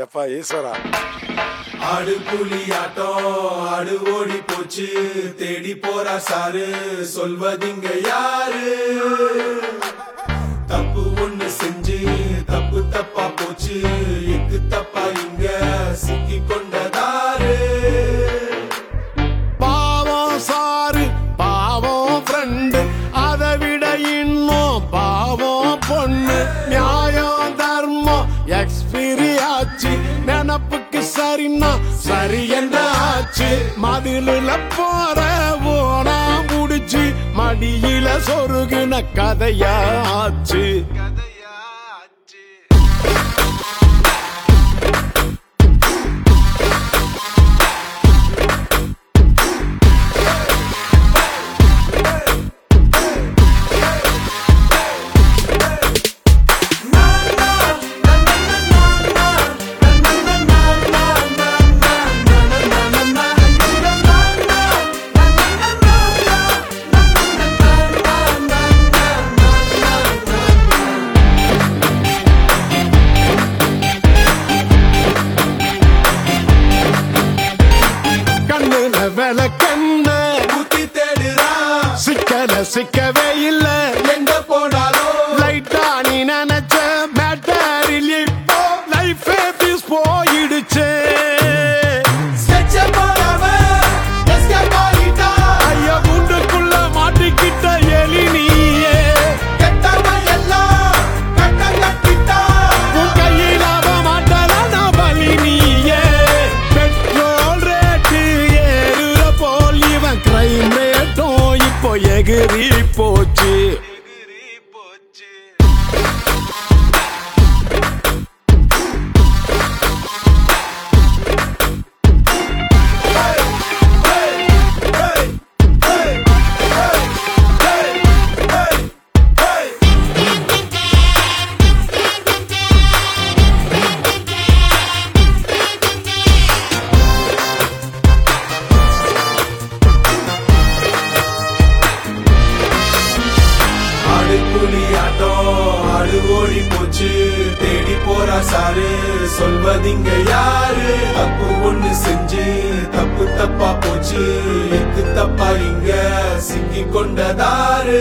எப்பா ஈஸ்வரா ஆடு புலி ஆட்டம் ஆடு ஓடி போச்சு தேடி போறா சாரு சொல்வதிங்க யாரு தப்பு ஒண்ணு செஞ்சு தப்பு தப்பா போச்சு எக்கு தப்பா இங்க சிக்கி கொண்டதாரு பாவம் சாரு பாவம் ஃப்ரெண்டு அதை விட இன்னும் பாவம் பொண்ணு நியாயம் தர்மம் எக்ஸ்பிரி ஆச்சு நினப்புக்கு சரின்னா சரி என்ன ஆச்சு மதிலுல போற ஓனா முடிச்சு மடியில சொருகுன கதையாச்சு கண்ணுல விளக்கண்ண புத்தி தேடுறான் சிக்கல சிக்கவே இல்ல எங்க போனாலும் லைட்டா நீ நினைச்ச மேட்டரில் இப்போ லைஃப் பீஸ் போயிடுச்சு ஸ்கெட்ச போடாம எஸ்கேப் ஆகிட்டான் ஐயா குண்டுக்குள்ள மாட்டிக்கிட்ட எலி நீயே கெட்டவன் எல்லாம் கட்டம் கட்டிட்டான் உன் கையில் ஆக மாட்டலாம் நான் பலி நீயே பெட்ரோல் ரேட்டு ஏறுற போல் இவன் கிரைம் ரேட்டும் இப்போ எகிரி போச்சு ஆடு புலி ஆட்டம் ஆடு ஓடி போச்சு தேடி போறா சாரு சொல்வதிங்க யாரு தப்பு ஒண்ணு செஞ்சு தப்பு தப்பா போச்சு எக்கு தப்பா இங்க சிக்கி கொண்டதாரு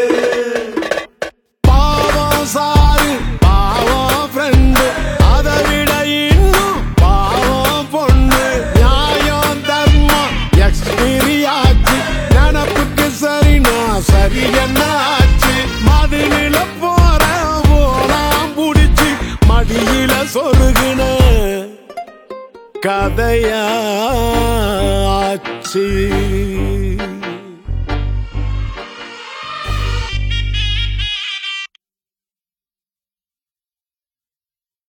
பாவம் சாரு பாவம் ஃப்ரெண்டு அதை விட இன்னும் பாவம் பொண்ணு நியாயம் தர்மம் எக்ஸ்பீரி ஆச்சு நினப்புக்கு சரினா சரி என்ன ஆச்சு மதிலில போற போலாம் புடிச்சு மடியில சொருகுன கதையாச்சு